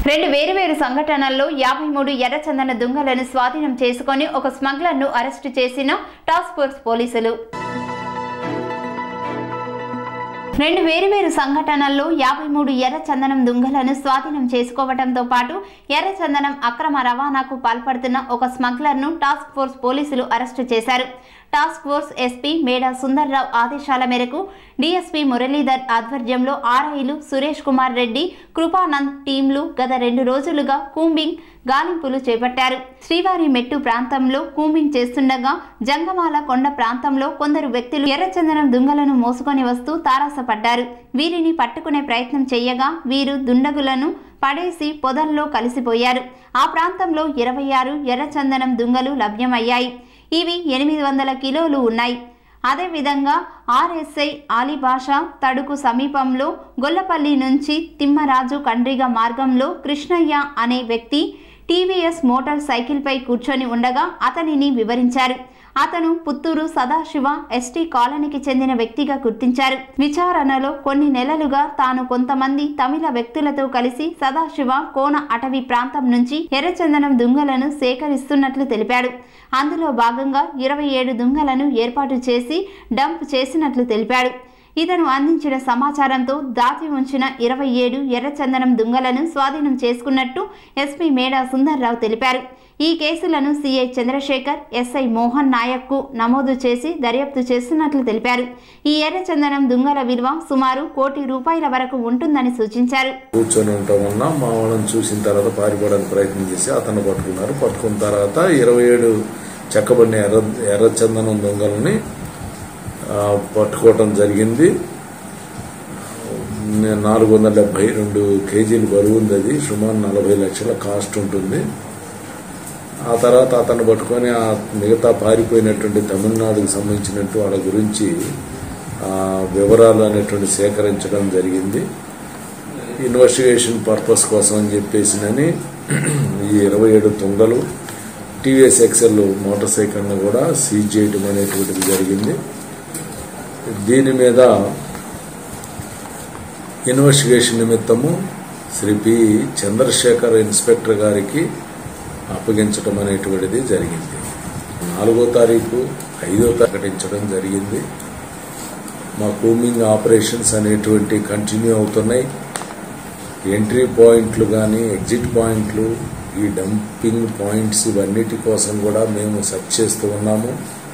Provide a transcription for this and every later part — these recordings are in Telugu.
రెండు వేరువేరు సంఘటనల్లో యాభై మూడు ఎర్రచందన దుంగలను స్వాధీనం చేసుకొని ఒక స్మగ్లర్ను అరెస్టు చేసిన టాస్క్ ఫోర్స్ పోలీసులు రెండు వేరువేరు సంఘటనల్లో యాభై మూడు ఎర్ర చందనం దుంగలను స్వాధీనం చేసుకోవడంతో పాటు ఎర్ర చందనం అక్రమ రవాణాకు పాల్పడుతున్న ఒక స్మగ్లర్ను టాస్క్ ఫోర్స్ పోలీసులు అరెస్టు చేశారు task force SP Meda Sundar Rao ఆదేశాల మేరకు డీఎస్పీ మురళీధర్ ఆధ్వర్యంలో ఆర్ఐలు సురేష్ కుమార్ రెడ్డి కృపానంద్ టీంలు గత రెండు రోజులుగా కూంబింగ్ గాలింపులు చేపట్టారు శ్రీవారి మెట్టు ప్రాంతంలో కూంబింగ్ చేస్తుండగా జంగమాల కొండ ప్రాంతంలో కొందరు వ్యక్తులు ఎర్రచందనం దుంగలను మోసుకొని వస్తూ తారాసపడ్డారు వీరిని పట్టుకునే ప్రయత్నం చేయగా వీరు దుండగులను పడేసి పొదల్లో కలిసిపోయారు ఆ ప్రాంతంలో ఇరవై ఆరు ఎర్రచందనం దుంగలు లభ్యమయ్యాయి ఇవి ఎనిమిది వందల కిలోలు ఉన్నాయి అదేవిధంగా ఆర్ఎస్ఐ ఆలిభాష తడుకు సమీపంలో గొల్లపల్లి నుంచి తిమ్మరాజు కండ్రిగ మార్గంలో కృష్ణయ్య అనే వ్యక్తి టీవీఎస్ మోటార్ సైకిల్పై కూర్చొని ఉండగా అతనిని వివరించారు అతను పుత్తూరు సదాశివ ఎస్టీ కాలనీకి చెందిన వ్యక్తిగా గుర్తించారు విచారణలో కొన్ని నెలలుగా తాను కొంతమంది తమిళ వ్యక్తులతో కలిసి సదాశివ కోన అటవీ ప్రాంతం నుంచి ఎర్రచందనం దుంగలను సేకరిస్తున్నట్లు తెలిపాడు అందులో భాగంగా ఇరవై ఏడు దుంగలను ఏర్పాటు చేసి డంప్ చేసినట్లు తెలిపాడు ఇతను అందించిన సమాచారంతో దాచి ఉంచిన ఇరవై ఏడు ఎర్రచందనం దుంగలను స్వాధీనం చేసుకున్నట్టు ఎస్పీ మేడా సుందర్రావు తెలిపారు ఈ కేసులను సీఐ చంద్రశేఖర్ ఎస్ఐ మోహన్ నాయక్కు నమోదు చేసి దర్యాప్తు చేస్తున్నట్లు తెలిపారు ఈ ఎర్రచందనం దుంగల విలువ సుమారు కోటి రూపాయల వరకు ఉంటుందని సూచించారు కూర్చొని ఉండటం వలన మా వాళ్ళని చూసిన తర్వాత పారిపోవడానికి ప్రయత్నం చేసి అతను పట్టుకున్నారు పట్టుకున్న తర్వాత ఇరవై ఏడు చెక్కబడిన ఎర్ర ఎర్రచందనం దొంగలని ఆ, పట్టుకోవటం జరిగింది నే- నాలుగు వందల డెబ్బై రెండు కేజీలు బరువు ఉంది అది సుమారు నలభై లక్షల కాస్ట్ ఉంటుంది ఆ తర్వాత అతను పట్టుకొని ఆ మిగతా పారిపోయినటువంటి తమిళనాడుకు సంబంధించినట్టు వాళ్ళ గురించి ఆ, వివరాలు అనేటువంటి సేకరించడం జరిగింది ఇన్వెస్టిగేషన్ పర్పస్ కోసం అని చెప్పేసినని ఈ ఇరవై ఏడు తుంగలు టీవీఎస్ ఎక్సెల్ మోటార్ సైకిల్ను కూడా సీజ్ చేయడం అనేటువంటిది జరిగింది దీని మీద ఇన్వెస్టిగేషన్ నిమిత్తము శ్రీ పి చంద్రశేఖర్ ఇన్స్పెక్టర్ గారికి అప్పగించడం అనేటువంటిది జరిగింది నాలుగో తారీఖు ఐదో ప్రకటించడం జరిగింది మా కూమింగ్ ఆపరేషన్స్ అనేటువంటి కంటిన్యూ అవుతున్నాయి ఎంట్రీ పాయింట్లు కానీ ఎగ్జిట్ పాయింట్లు ఈ డంపింగ్ పాయింట్స్ ఇవన్నిటి కోసం కూడా మేము సెర్చ్ చేస్తూ ఉన్నాము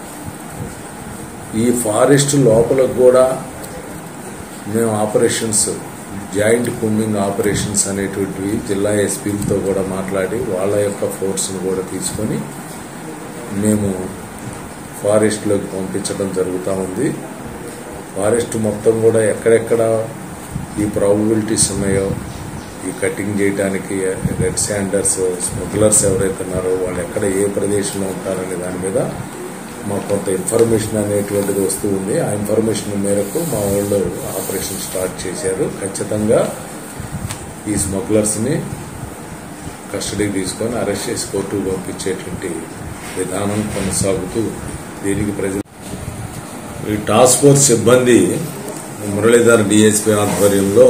ఈ ఫారెస్ట్ లోపల కూడా మేము ఆపరేషన్స్ జాయింట్ కూమింగ్ ఆపరేషన్స్ అనేటువంటివి జిల్లా ఎస్పీలతో కూడా మాట్లాడి వాళ్ళ యొక్క ఫోర్స్ను కూడా తీసుకొని మేము ఫారెస్ట్లోకి పంపించడం జరుగుతూ ఉంది ఫారెస్ట్ మొత్తం కూడా ఎక్కడెక్కడ ఈ ప్రాబబిలిటీస్ ఉన్నాయో ఈ కటింగ్ చేయడానికి రెడ్ శాండర్స్ స్మగ్లర్స్ ఎవరైతే ఉన్నారో వాళ్ళు ఎక్కడ ఏ ప్రదేశంలో ఉంటారనే దాని మీద మాకు కొంత ఇన్ఫర్మేషన్ అనేటువంటిది వస్తూ ఉంది ఆ ఇన్ఫర్మేషన్ మేరకు మా వాళ్ళు ఆపరేషన్ స్టార్ట్ చేశారు ఖచ్చితంగా ఈ స్మగ్లర్స్ని కస్టడీకి తీసుకొని అరెస్ట్ చేసి కోర్టుకు పంపించేటువంటి విధానం కొనసాగుతూ దీనికి ప్రజలు ఈ టాస్క్ ఫోర్స్ సిబ్బంది మురళీధర్ డిఎస్పీ ఆధ్వర్యంలో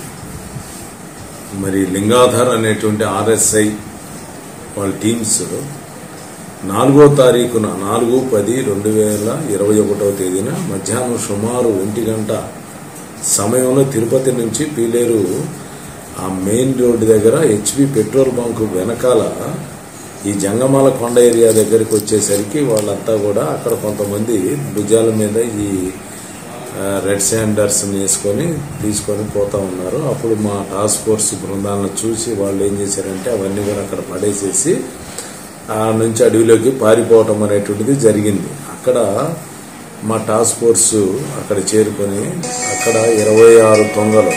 మరి లింగాధర్ అనేటువంటి ఆర్ఎస్ఐ వాళ్ళ టీమ్స్ నాలుగో తారీఖున నాలుగు పది రెండు వేల ఇరవై ఒకటవ తేదీన మధ్యాహ్నం సుమారు ఒంటి గంట సమయంలో తిరుపతి నుంచి పీలేరు ఆ మెయిన్ రోడ్డు దగ్గర హెచ్పి పెట్రోల్ బంక్ వెనకాల ఈ జంగమాల కొండ ఏరియా దగ్గరికి వచ్చేసరికి వాళ్ళంతా కూడా అక్కడ కొంతమంది భుజాల మీద ఈ ఆ, రెడ్ శాండర్స్ వేసుకొని తీసుకొని పోతా ఉన్నారు అప్పుడు మా టాస్క్ ఫోర్స్ బృందాలను చూసి వాళ్ళు ఏం చేశారంటే అవన్నీ కూడా అక్కడ పడేసేసి ఆ నుంచి అడవిలోకి పారిపోవటం అనేటువంటిది జరిగింది అక్కడ మా టాస్క్ ఫోర్స్ అక్కడ చేరుకొని అక్కడ ఇరవై ఆరు తొంగలు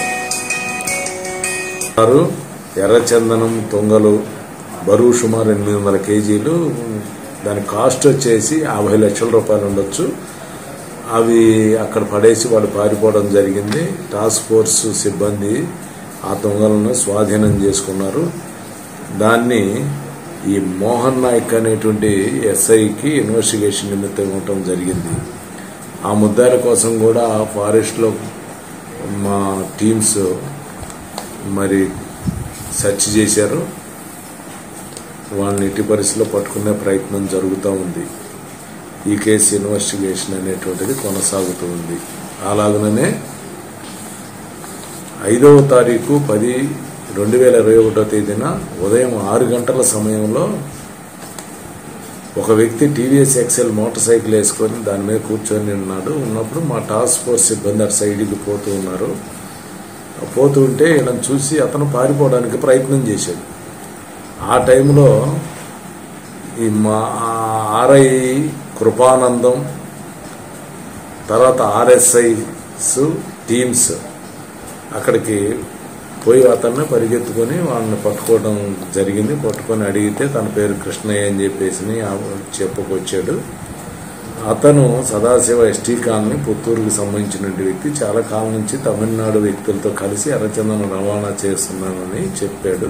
ఆరు ఎర్రచందనం తొంగలు బరువు సుమారు ఎనిమిది వందల కేజీలు దాని కాస్ట్ వచ్చేసి యాభై లక్షల రూపాయలు ఉండొచ్చు అవి అక్కడ పడేసి వాళ్ళు పారిపోవడం జరిగింది టాస్క్ ఫోర్స్ సిబ్బంది ఆ దొంగలను స్వాధీనం చేసుకున్నారు దాన్ని ఈ మోహన్ నాయక్ అనేటువంటి ఎస్ఐకి ఇన్వెస్టిగేషన్ నిమిత్తం ఇవ్వటం జరిగింది ఆ ముద్దాయిల కోసం కూడా ఫారెస్ట్లో మా టీమ్స్ మరి సెర్చ్ చేశారు వాళ్ళని ఎట్టి పరిస్థితిలో పట్టుకునే ప్రయత్నం జరుగుతూ ఉంది ఈ కేసు ఇన్వెస్టిగేషన్ అనేటువంటిది కొనసాగుతూ ఉంది అలాగనే ఐదవ తారీఖు పది రెండు వేల ఇరవై ఒకటో తేదీన ఉదయం ఆరు గంటల సమయంలో ఒక వ్యక్తి టీవీఎస్ ఎక్సెల్ మోటార్ సైకిల్ వేసుకొని దాని మీద కూర్చొని ఉన్నాడు ఉన్నప్పుడు మా టాస్క్ ఫోర్స్ సిబ్బంది అటు సైడ్కి పోతూ ఉన్నారు పోతూ ఉంటే వీళ్ళని చూసి అతను పారిపోవడానికి ప్రయత్నం చేశాడు ఆ టైంలో ఈ మా ఆర్ఐ కృపానందం తర్వాత ఆర్ఎస్ఐస్ టీమ్స్ అక్కడికి పోయి అతన్ని పరిగెత్తుకొని వాళ్ళని పట్టుకోవడం జరిగింది పట్టుకొని అడిగితే తన పేరు కృష్ణయ్య అని చెప్పేసి చెప్పుకొచ్చాడు అతను సదాశివ ఎస్టీ కాలనీ పుత్తూరుకు సంబంధించిన వ్యక్తి చాలా కాలం నుంచి తమిళనాడు వ్యక్తులతో కలిసి ఎర్రచందనం రవాణా చేస్తున్నానని చెప్పాడు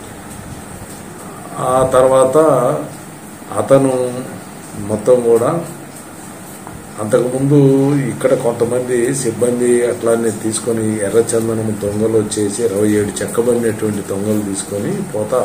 ఆ తర్వాత అతను మొత్తం కూడా అంతకుముందు ఇక్కడ కొంతమంది సిబ్బంది అట్లానే తీసుకొని ఎర్రచందనం దొంగలు వచ్చేసి ఇరవై ఏడు చెక్కబడినటువంటి దొంగలు తీసుకొని పోతా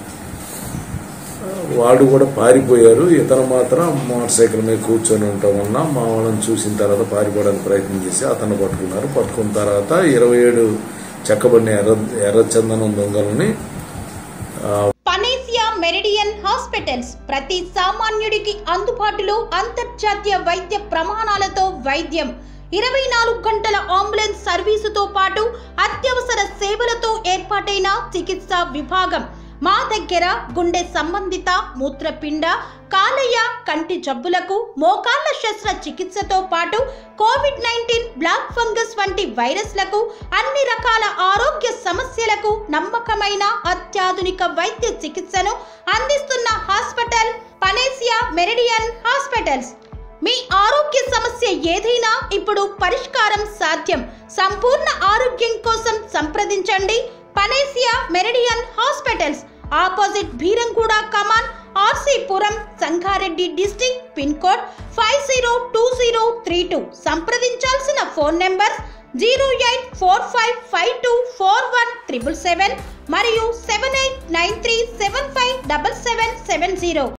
వాడు కూడా పారిపోయారు ఇతను మాత్రం మోటార్ సైకిల్ మీద కూర్చొని ఉండటం వలన మా వాళ్ళని చూసిన తర్వాత పారిపోవడానికి ప్రయత్నం చేసి అతను పట్టుకున్నారు పట్టుకున్న తర్వాత ఇరవై ఏడు చెక్కబడిన ఎర్ర ఎర్రచందనం దొంగలని పనేసియా మెరిడియన్ హాస్పిటల్స్ ప్రతి సామాన్యుడికి అందుబాటులో అంతర్జాతీయ వైద్య ప్రమాణాలతో వైద్యం ఇరవై నాలుగు గంటల అంబులెన్స్ సర్వీసుతో పాటు అత్యవసర సేవలతో ఏర్పాటైన చికిత్సా విభాగం మా దగ్గర గుండె సంబంధిత మూత్రపిండ కాలేయ కంటి జబ్బులకు మోకాళ్ల శస్త్ర చికిత్సతో పాటు కోవిడ్ నైన్టీన్ బ్లాక్ ఫంగస్ వంటి వైరస్లకు అన్ని రకాల ఆరోగ్య సమస్యలకు నమ్మకమైన అత్యాధునిక వైద్య చికిత్సను అందిస్తున్న హాస్పిటల్ పనేసియా మెరిడియన్ హాస్పిటల్స్ మీ ఆరోగ్య సమస్య ఏదైనా ఇప్పుడు పరిష్కారం సాధ్యం సంపూర్ణ ఆరోగ్యం కోసం సంప్రదించండి Panacea Meridian hospitals opposite Bheeramguda Kaman RC Puram Sangareddy district pin code five zero two zero three two సంప్రదించాల్సిన phone number zero eight four five five two four one triple seven మరియు seven eight nine three seven five double seven seven zero